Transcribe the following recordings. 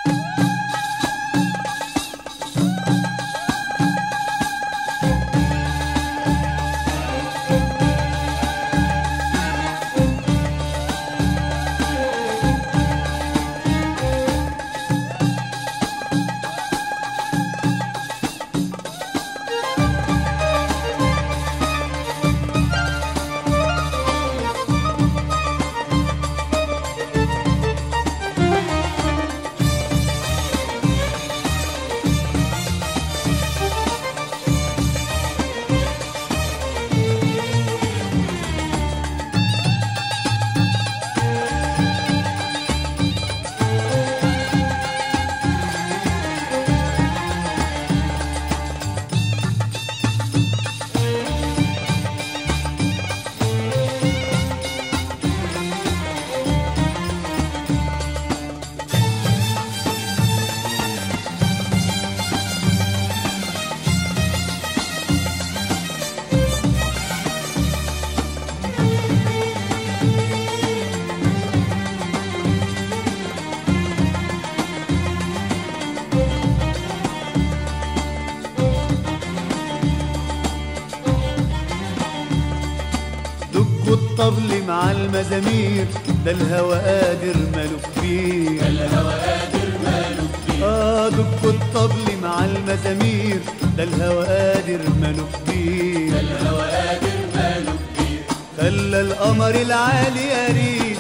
دقوا الطبل مع المزامير ده الهوى قادر ماله كبير ده الهوى قادر ماله كبير اه دقوا الطبل مع المزامير ده الهوى قادر ماله كبير ده الهوى قادر ماله كبير خلى القمر العالي قريب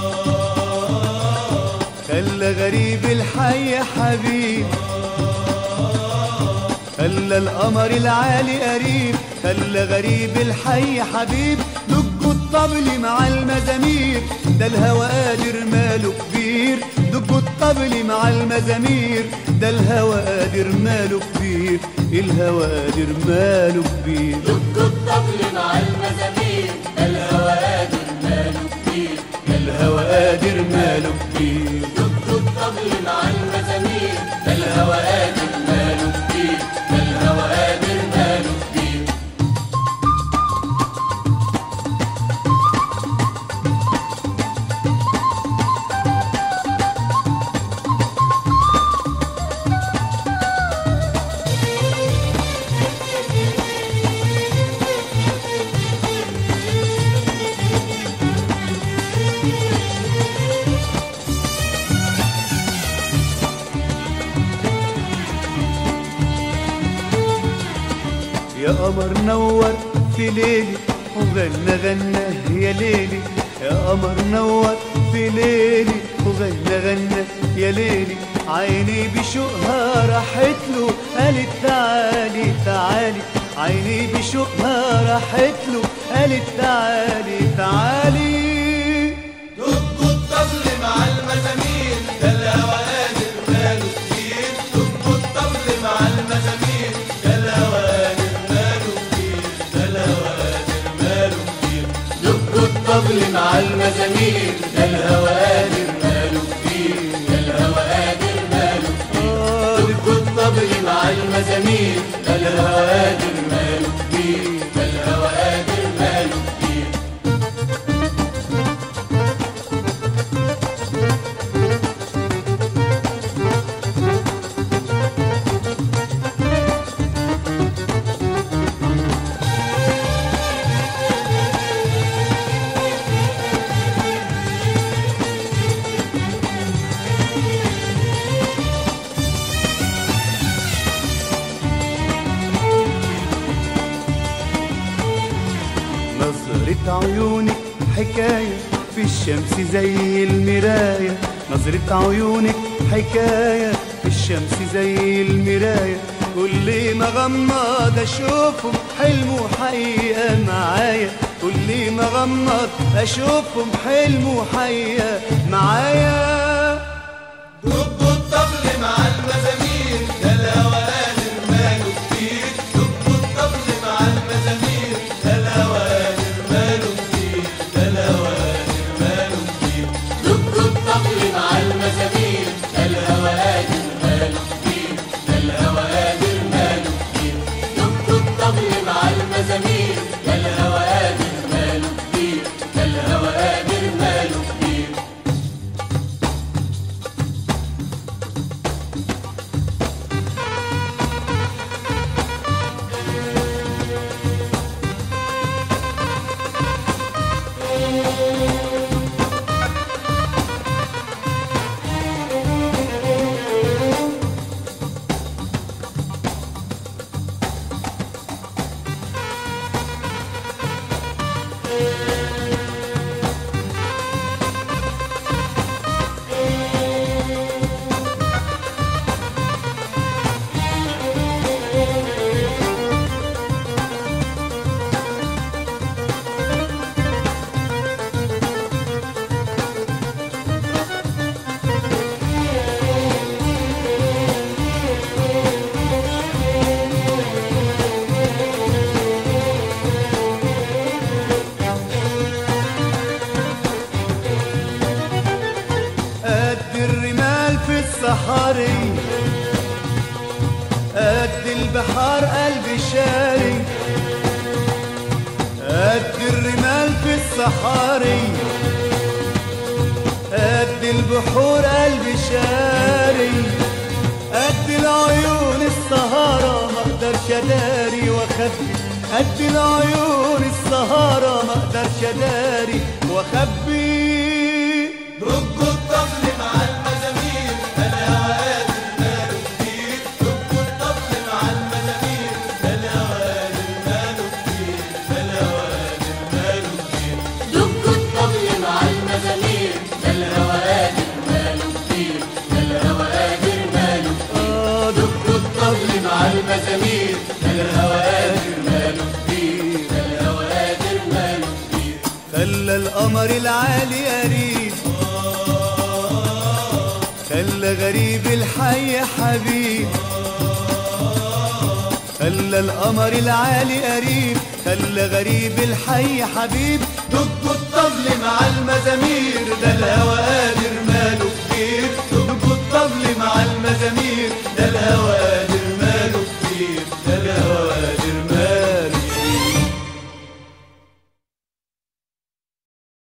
خلى غريب الحي حبيب خلى القمر العالي قريب خلى غريب الحي حبيب دقوا الطبل مع المزامير ده الهوى قادر ماله كبير دقوا الطبل مع المزامير ده الهوى قادر ماله كبير الهوى قادر ماله كبير دق الطبل مع المزامير ده الهوى قادر ماله كبير الهوى قادر ماله كبير دق الطبل مع المزامير ده الهوى قادر ماله كبير ده الهوى قادر ماله كبير يا قمر نور في ليلي وغنى غنى يا ليلي يا قمر نور في ليلي وغنى غنى يا ليلي عيني بشوقها راحت له قالت تعالي تعالي عيني بشوقها راحت له قالت تعالي تعالي دق الطبل مع المزامير ده الهوى قادر ماله كبير دق الطبل مع المزامير ده الهوى قادر ماله كبير ده الهوى قادر ماله كبير دق الطبل مع المزامير ده الهوى قادر ماله كبير ده الهوى قادر ماله كبير دق الطبل مع المزامير ده الهوى قادر ماله كبير ده الهوى قادر ماله كبير نظرة عيونك حكاية في الشمس زي المراية نظرة عيونك حكاية في الشمس زي المراية كل ما غمض اشوفهم حلم وحقيقة معايا كل ما غمض اشوفهم حلم وحقيقة معايا دق الطبل مع المزامير ده الهوى قادر ماله كتير دق الطبل مع المزامير ده الهوى قادر ماله كتير ده الهوى قادر ماله كتير دق الطبل مع المزامير ده الهوى قادر ماله كتير ده الهوى قادر ماله كتير دق الطبل مع المزامير ده الهوى قادر ماله كتير ده الهوى قادر ماله كتير الصحاري قد البحار قلبي شاري قد الرمال في الصحاري قد البحور قلبي شاري قد العيون السهارة ما اقدرش اداري واخبي قد العيون السهارة ما اقدرش اداري واخبي دقوا الطبل مع المزامير ده الهوى قادر ماله كتير دقوا الطبل مع المزامير ده الهوى قادر ماله كتير ده الهوى قادر ماله كتير دقوا الطبل مع المزامير ده الهوى قادر ماله كتير ده الهوى قادر ماله آه دقوا الطبل مع المزامير ده الهوى قادر ماله كتير ده الهوى قادر ماله كتير خلى القمر العالي قريب خلى غريب الحي حبيب خلى القمر العالي قريب خلى غريب الحي حبيب دقوا الطبل مع المزامير ده الهوى قادر ماله كتير دقوا الطبل مع المزامير